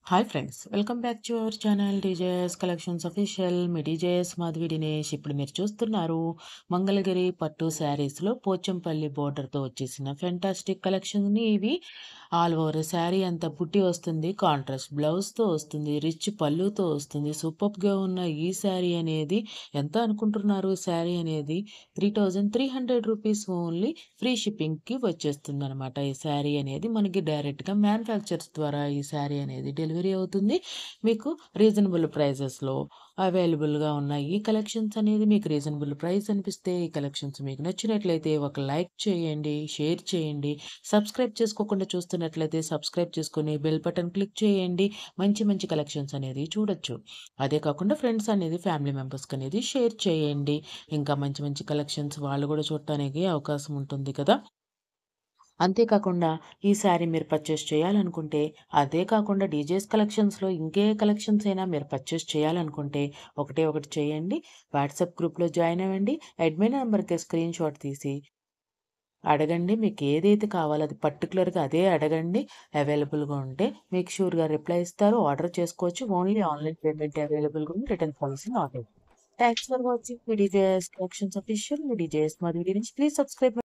hi friends welcome back to our channel DJS collections official మీ DJS Madhavi Dinesh ఇప్పుడు మీరు చూస్తున్నారు మంగళగిరి పట్టు శారీస్లో పోచంపల్లి బోర్డర్తో వచ్చేసిన ఫెంటాస్టిక్ కలెక్షన్ని ఇవి ఆల్ ఓవర్ శారీ అంతా బుట్టి వస్తుంది కాంట్రాస్ట్ బ్లౌజ్తో వస్తుంది రిచ్ పళ్ళుతో వస్తుంది సూపర్గా ఉన్న ఈ శారీ అనేది ఎంత అనుకుంటున్నారు శారీ అనేది three thousand three hundred rupees only free షిప్పింగ్కి వచ్చేస్తుంది అనమాట ఈ శారీ అనేది మనకి డైరెక్ట్గా మ్యానుఫ్యాక్చర్స్ ద్వారా ఈ శారీ అనేది డెలివరీ అవుతుంది మీకు రీజనబుల్ ప్రైజెస్లో అవైలబుల్గా ఉన్నాయి ఈ కలెక్షన్స్ అనేది మీకు రీజనబుల్ ప్రైస్ అనిపిస్తే ఈ కలెక్షన్స్ మీకు నచ్చినట్లయితే ఒక లైక్ చేయండి షేర్ చేయండి సబ్స్క్రైబ్ చేసుకోకుండా చూస్తున్నట్లయితే సబ్స్క్రైబ్ చేసుకొని బెల్ బటన్ క్లిక్ చేయండి మంచి మంచి కలెక్షన్స్ అనేది చూడొచ్చు అదే కాకుండా ఫ్రెండ్స్ అనేది ఫ్యామిలీ మెంబర్స్కి అనేది షేర్ చేయండి ఇంకా మంచి మంచి కలెక్షన్స్ వాళ్ళు కూడా చూడటానికి అవకాశం ఉంటుంది కదా అంతేకాకుండా ఈ శారీ మీరు పర్చేస్ చేయాలనుకుంటే అదే కాకుండా డీజేస్ కలెక్షన్స్లో ఇంకే కలెక్షన్స్ అయినా మీరు పర్చేస్ చేయాలనుకుంటే ఒకటే ఒకటి చేయండి వాట్సాప్ గ్రూప్లో జాయిన్ అవ్వండి అడ్మిన్ నెంబర్కి స్క్రీన్ షాట్ తీసి అడగండి మీకు ఏదైతే కావాలో అది పర్టికులర్గా అదే అడగండి అవైలబుల్గా ఉంటే మీకు షూర్గా రిప్లై ఇస్తారు ఆర్డర్ చేసుకోవచ్చు ఓన్లీ ఆన్లైన్ పేమెంట్ అవైలబుల్గా ఉంది return policy not thanks for watching మీ డీజేఎస్ కలెక్షన్స్ అఫీషియల్ మీ డీజేఎస్ మరి ప్లీజ్ సబ్స్క్రైబ్